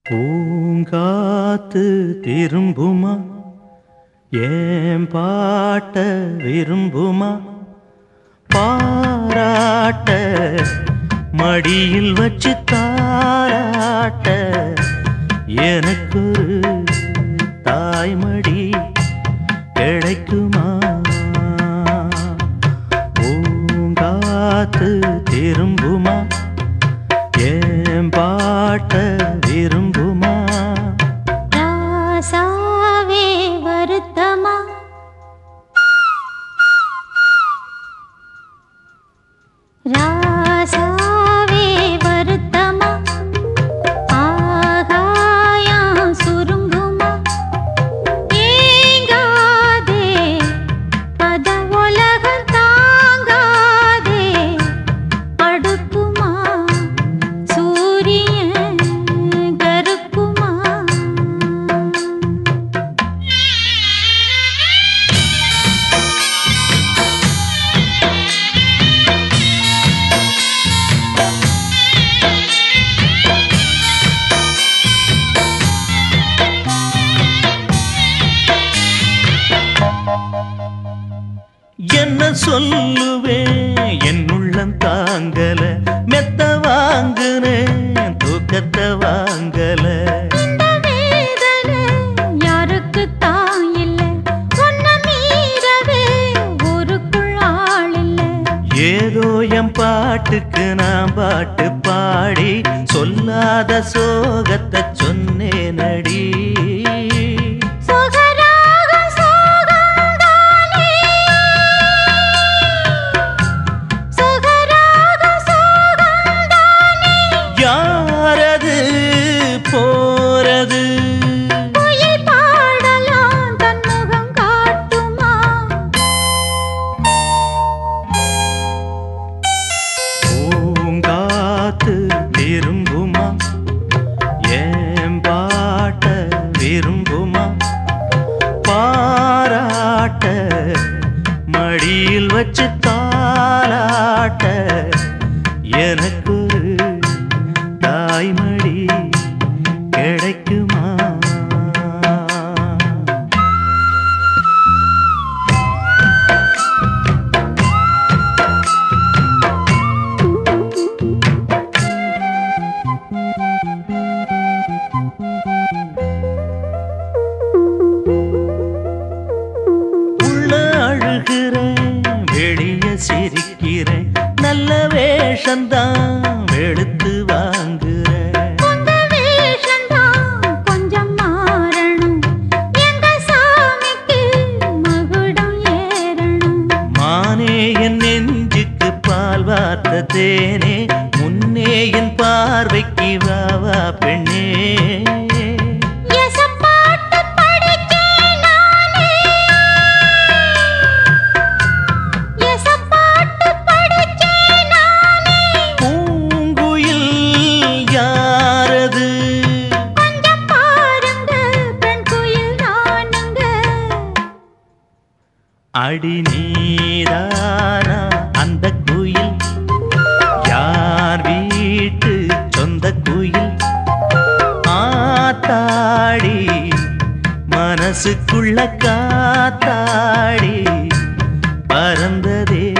பூங்காத்து திரும்புமா ஏன் பாட்ட விரும்புமா பாராட்ட மடியில் வச்சு தாராட்ட எனக்கொரு தாய்மடி கிடைக்குமா பூங்காத்து திரும்புமா ஏன் பாட்ட விரும்புமா ராசாவே வருத்தமா ராசாவே வருத்தமா ஆகாயம் சுருங்குமா ஏங்காதே பத உலகம் தாங்காதே அடுக்குமா சூரியன் கருக்குமா என்ன சொல்லுவேன் என் உள்ளம் தாங்கல மெத்த வாங்குனேன் தூக்கத்தை வாங்கல இந்த வேதனை யாருக்குத்தான் இல்ல உன்னை மீறவே ஊருக்குள் ஆள் இல்ல ஏதோ என் பாட்டுக்கு நான் பாட்டு பாடி சொல்லாத சோகத்தை சொன்னேனடி சுகராக சோகம்தானே சுகராக சோகம்தானே யாரது போறது குயில் பாடலாம் தன் முகம் காட்டுமா பூங்காத்து விரும்புமா ஏன் பாட்ட விரும்புமா பாராட்ட மடியில் வச்சு தாலாட்ட எனக்கு ஒரு தாய்மடி கிடைக்குமா உள்ள அழுகிறேன் வெளிய சிரிக்கிறேன் நல்ல வேஷந்தான் வெளுத்து வாங்குறேன் உங்க வேஷம்தான் கொஞ்சம் மாறணும் எங்க சாமிக்கு மகுடம் ஏறணும் மானே என் நெஞ்சுக்கு பால் வார்த்த தேனே முன்னே என் பார்வைக்கு வா வா பெண்ணே எசப்பாட்டு படிச்சேன் நானே எசப்பாட்டு படிச்சேன் நானே பூங்குயில் யாரது கொஞ்சம் பாருங்க பெண் குயில் நானுங்க அடி நீதானா அந்த குயில் யார் வீட்டு சொந்த குயில் ஆத்தாடி மனசுக்குள்ள காத்தாடி பறந்ததே